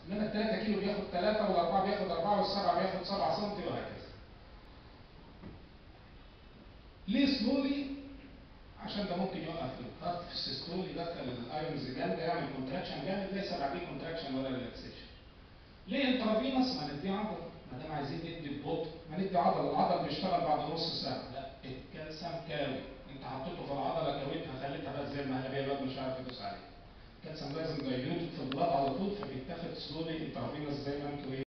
انما ال 3 كيلو بياخد 3 والاربعه بياخد 4 والسبعه بياخد 7 سم وهكذا. ليه سلولي؟ عشان ده ممكن يوقف الهارت في السيستول يدخل الايونز جامده يعمل كونتراكشن جامد ليس بعديه كونتراكشن ولا ريلاكسيشن. ليه انترافينوس؟ ما ندي عضل ما دام عايزين ندي ببطء ما ندي عضل العضل بيشتغل بعد نص ساعه لا الكالسيوم كاوي انت حطيته في العضله كويتها خليتها بقى زي ما هي الواد مش عارف يدوس عليها. الكالسيوم لازم دايلوتد في البلاد على طول فبيتاخد سلولي انترافينوس زي ما انتوا ايه